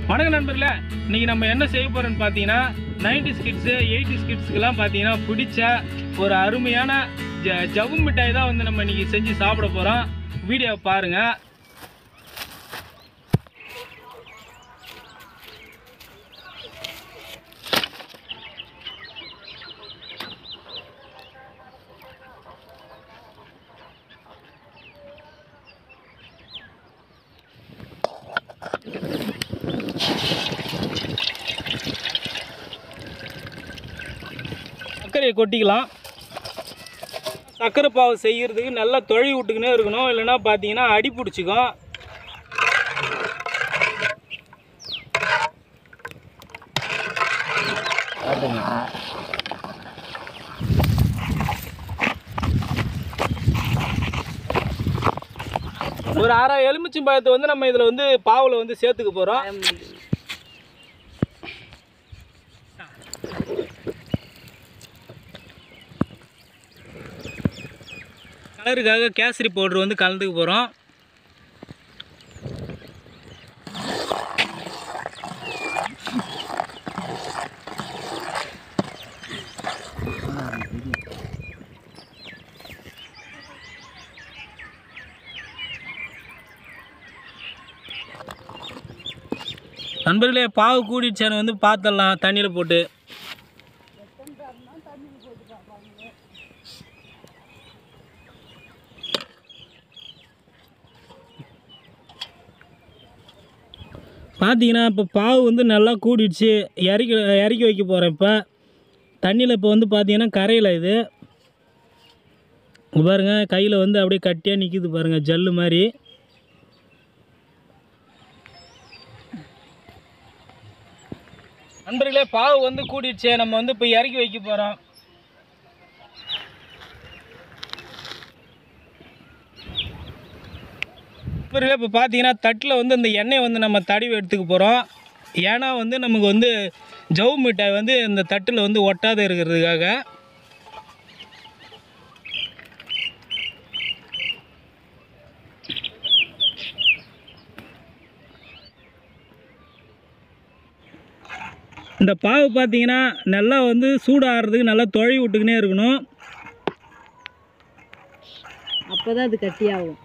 வணக்கம் நண்பர்களே இன்னைக்கு நம்ம என்ன செய்ய போறோம்னு பார்த்தீங்கன்னா நைன்டி ஸ்கிட்ஸு எயிட்டி ஸ்கிட்ஸுக்கெல்லாம் பார்த்தீங்கன்னா பிடிச்ச ஒரு அருமையான ஜ ஜவு மிட்டாய் தான் வந்து நம்ம இன்னைக்கு செஞ்சு சாப்பிட போகிறோம் வீடியோ பாருங்க சர்க்கரையை கொட்டிக்கலாம் சர்க்கரை பாவு செய்கிறதுக்கு நல்லா தொழி விட்டுக்கினே இருக்கணும் இல்லைன்னா பார்த்தீங்கன்னா அடி பிடிச்சிக்கும் ஒரு அரை எலுமிச்சம்பழத்தை வந்து நம்ம இதில் வந்து பாவில் வந்து சேர்த்துக்க போகிறோம் கலருக்காக கேசரி பவுடர் வந்து கலந்துக்க போகிறோம் நண்பர்களே பாவு கூடிடுச்சான்னு வந்து பார்த்துடலாம் தண்ணியில் போட்டு பார்த்தீங்கன்னா இப்போ பாவு வந்து நல்லா கூடிடுச்சு இறக்கி இறக்கி வைக்க போகிறேன் இப்போ தண்ணியில் இப்போ வந்து பார்த்தீங்கன்னா கரையில் இது இங்க பாருங்க கையில் வந்து அப்படியே கட்டியாக நிற்கிது பாருங்கள் ஜல்லு மாதிரி நண்பர்களே பாவு வந்து கூடிடுச்சு நம்ம வந்து இப்போ இறக்கி வைக்க போகிறோம் பிறகு இப்போ பார்த்தீங்கன்னா தட்டில் வந்து இந்த எண்ணெய் வந்து நம்ம தடவி எடுத்துக்க போகிறோம் ஏன்னா வந்து நமக்கு வந்து ஜவு மிட்டாய் வந்து இந்த தட்டில் வந்து ஒட்டாத இருக்கிறதுக்காக இந்த பாவு பார்த்தீங்கன்னா நல்லா வந்து சூடாகிறதுக்கு நல்லா தொழி விட்டுக்கினே இருக்கணும் அப்பதான் அது கட்டியாகும்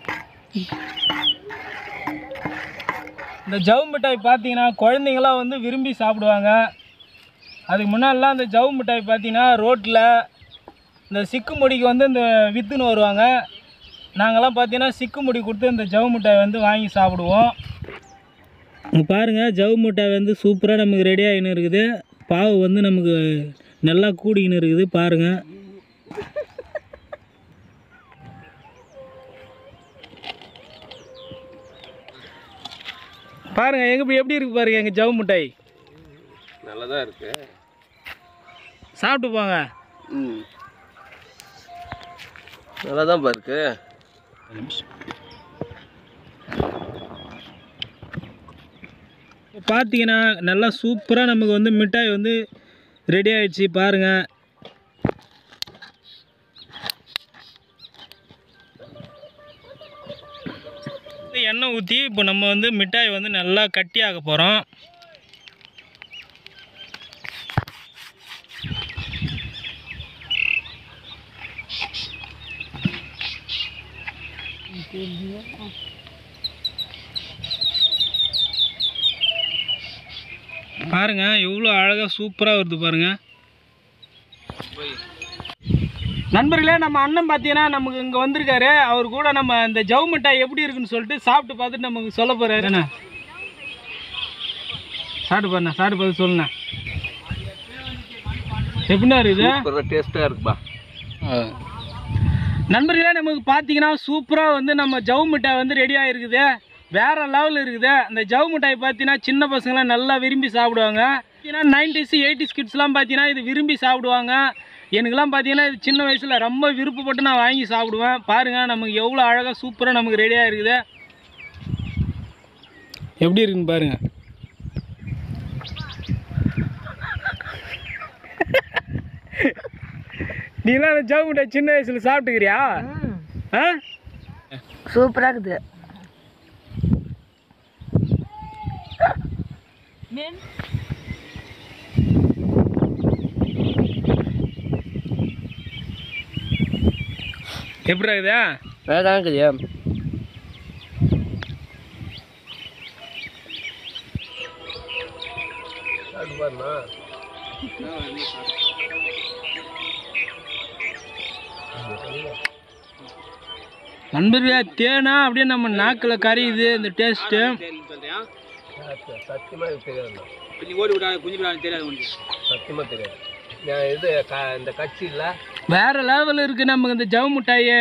இந்த ஜவு மிட்டாய் பார்த்தீங்கன்னா குழந்தைங்களாம் வந்து விரும்பி சாப்பிடுவாங்க அதுக்கு முன்னாடிலாம் இந்த ஜவு மிட்டாய் பார்த்தீங்கன்னா ரோட்டில் இந்த சிக்கு முடிக்கு வந்து இந்த வித்துன்னு வருவாங்க நாங்கள்லாம் பார்த்தீங்கன்னா சிக்கு முடி கொடுத்து இந்த ஜவு மிட்டாய் வந்து வாங்கி சாப்பிடுவோம் இங்கே பாருங்கள் ஜவு மிட்டாய் வந்து சூப்பராக நமக்கு ரெடி ஆகின்னு இருக்குது பாவு வந்து நமக்கு நல்லா கூடிக்கின்னு இருக்குது பாருங்கள் பாருங்க எங்க எப்படி இருக்கு பாருங்க எங்க ஜவு மிட்டாய் நல்லா தான் இருக்கு சாப்பிட்டு போங்க ம் நல்லா தான் இருக்கு இப்போ பார்த்தீங்கன்னா நல்லா சூப்பராக நமக்கு வந்து மிட்டாய் வந்து ரெடி ஆயிடுச்சு பாருங்க இந்த எண்ணெய் ஊற்றி இப்போ நம்ம வந்து மிட்டாய் வந்து நல்லா கட்டியாக போகிறோம் பாருங்க எவ்வளோ அழகாக சூப்பராக வருது பாருங்க நண்பர்களே நம்ம அண்ணன் பார்த்தீங்கன்னா நமக்கு இங்கே வந்திருக்காரு அவர் கூட நம்ம இந்த ஜவு மிட்டாய் எப்படி இருக்குன்னு சொல்லிட்டு சாப்பிட்டு பார்த்துட்டு நமக்கு சொல்ல போறாரு என்ன சாப்பிட்டு பாருண்ணா சாப்பிட்டு பார்த்து சொல்லுண்ணா எப்படின்னா இருக்குது சூப்பராக டேஸ்ட்டாக இருக்குப்பா நண்பர்களே நமக்கு பார்த்தீங்கன்னா சூப்பராக வந்து நம்ம ஜவு மிட்டாய் வந்து ரெடி ஆகிருக்குது வேற லெவல் இருக்குது அந்த ஜவு மிட்டாய் பார்த்தீங்கன்னா சின்ன பசங்களாம் நல்லா விரும்பி சாப்பிடுவாங்க பார்த்தீங்கன்னா நைன்டிஸ் எயிட்டிஸ் கிட்ஸ்லாம் பார்த்தீங்கன்னா இது விரும்பி சாப்பிடுவாங்க எனக்குலாம் பார்த்தீங்கன்னா இது சின்ன வயசில் ரொம்ப விருப்பப்பட்டு நான் வாங்கி சாப்பிடுவேன் பாருங்கள் நமக்கு எவ்வளோ அழகாக சூப்பராக நமக்கு ரெடியாக இருக்குது எப்படி இருக்குன்னு பாருங்க நீலாம் அந்த ஜவு மிட்டாய் சின்ன வயசில் சாப்பிட்டுக்கிறியா ஆ சூப்பராக இருக்குது எப்படி இருக்குதா வேதான் இருக்குது நண்பர்களே தேனா அப்படியே நம்ம நாக்கில் கரையுது இந்த டேஸ்ட்டு சத்தியமா எனக்கு தெரியாது கொஞ்சம் ஓடி விடாது குஞ்சு விடாது தெரியாது உனக்கு சத்தியமா தெரியாது நான் இது க- இந்த கட்சி இல்ல வேற லெவலில் இருக்குது நமக்கு இந்த ஜவு மிட்டாய்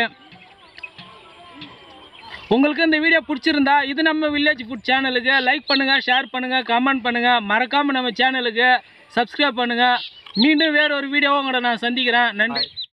உங்களுக்கு இந்த வீடியோ பிடிச்சிருந்தா இது நம்ம வில்லேஜ் ஃபுட் சேனலுக்கு லைக் பண்ணுங்கள் ஷேர் பண்ணுங்கள் கமெண்ட் பண்ணுங்கள் மறக்காமல் நம்ம சேனலுக்கு சப்ஸ்கிரைப் பண்ணுங்கள் மீண்டும் வேற ஒரு வீடியோவை உங்களை நான் சந்திக்கிறேன் நன்றி